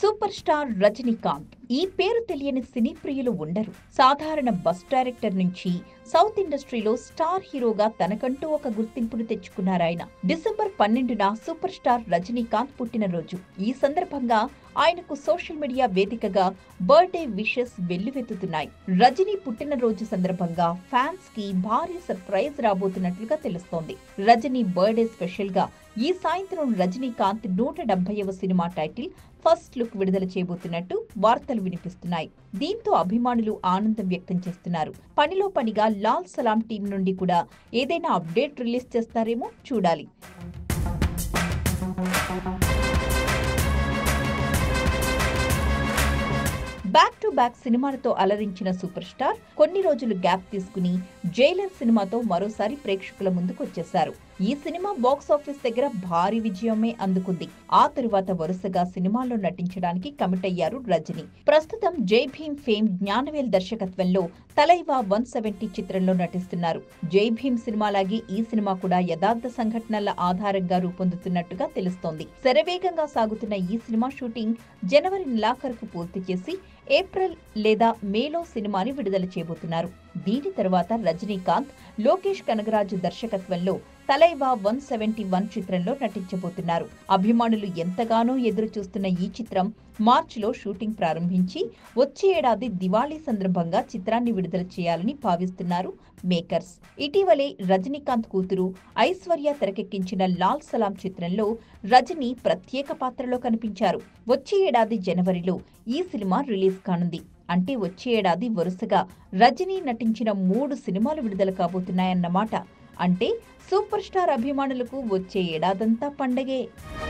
super star Rajinikanth ఈ పేరు తెలియని సినీ ప్రియులు ఉండరు సాధారణ బస్ డైరెక్టర్ నుంచి సౌత్ ఇండస్ట్రీలో స్టార్ హీరోగా తనకంటూ ఒక గుర్తింపును తెచ్చుకున్నారాయన డిసెంబర్ పన్నెండున సూపర్ స్టార్ రజనీకాంత్ పుట్టినరోజు ఈ సందర్భంగా ఆయనకు సోషల్ మీడియా వేదికగా బర్త్డే విషెస్ వెల్లువెత్తుతున్నాయి రజనీ పుట్టినరోజు సందర్భంగా ఫ్యాన్స్ కి భారీ సర్ప్రైజ్ రాబోతున్నట్లుగా తెలుస్తోంది రజనీ బర్త్డే స్పెషల్ గా ఈ సాయంత్రం రజనీకాంత్ నూట డెబ్బైవ సినిమా టైటిల్ ఫస్ట్ లుక్ విడుదల చేయబోతున్నట్టు వార్తలు వినిపిస్తున్నాయి దీంతో అభిమానులు ఆనందం వ్యక్తం చేస్తున్నారు పనిలో పనిగా లాల్ సలాం టీం నుండి కూడా ఏదైనా అప్డేట్ రిలీజ్ చేస్తారేమో చూడాలి బ్యాక్ టు బ్యాక్ సినిమాలతో అలరించిన సూపర్ స్టార్ కొన్ని రోజులు గ్యాప్ తీసుకుని జైలర్ సినిమాతో మరోసారి ప్రేక్షకుల ముందుకు వచ్చేశారు ఈ సినిమా బాక్స్ ఆఫీస్ దగ్గర భారీ విజయమే అందుకుంది ఆ తరువాత వరుసగా సినిమాల్లో నటించడానికి కమిట్ అయ్యారు రజనీ ప్రస్తుతం జై భీమ్ ఫేమ్ జ్ఞానవేల్ దర్శకత్వంలో తలైవా వన్ సెవెంటీ చిత్రంలో నటిస్తున్నారు జై భీమ్ సినిమాలాగే ఈ సినిమా కూడా యథార్థ సంఘటనల ఆధారంగా రూపొందుతున్నట్టుగా తెలుస్తోంది శరవేగంగా సాగుతున్న ఈ సినిమా షూటింగ్ జనవరి నెలాఖరుకు పూర్తి చేసి ఏప్రిల్ లేదా మేలో సినిమాని విడుదల చేయబోతున్నారు దీని తర్వాత రజనీకాంత్ లోకేష్ కనగరాజు దర్శకత్వంలో తలైవా వన్ సెవెంటీ వన్ చిత్రంలో నటించబోతున్నారు అభిమానులు ఎంతగానో ఎదురు చూస్తున్న ఈ చిత్రం మార్చిలో షూటింగ్ ప్రారంభించి వచ్చే ఏడాది దివాళీ సందర్భంగా చిత్రాన్ని విడుదల చేయాలని భావిస్తున్నారు మేకర్స్ ఇటీవలే రజనీకాంత్ కూతురు ఐశ్వర్య తెరకెక్కించిన లాల్ సలాం చిత్రంలో రజనీ ప్రత్యేక పాత్రలో కనిపించారు వచ్చే ఏడాది జనవరిలో ఈ సినిమా రిలీజ్ కానుంది అంటే వచ్చే ఏడాది వరుసగా రజనీ నటించిన మూడు సినిమాలు విడుదల కాబోతున్నాయన్నమాట అంటే సూపర్ స్టార్ అభిమానులకు వచ్చే ఏడాదంతా పండగే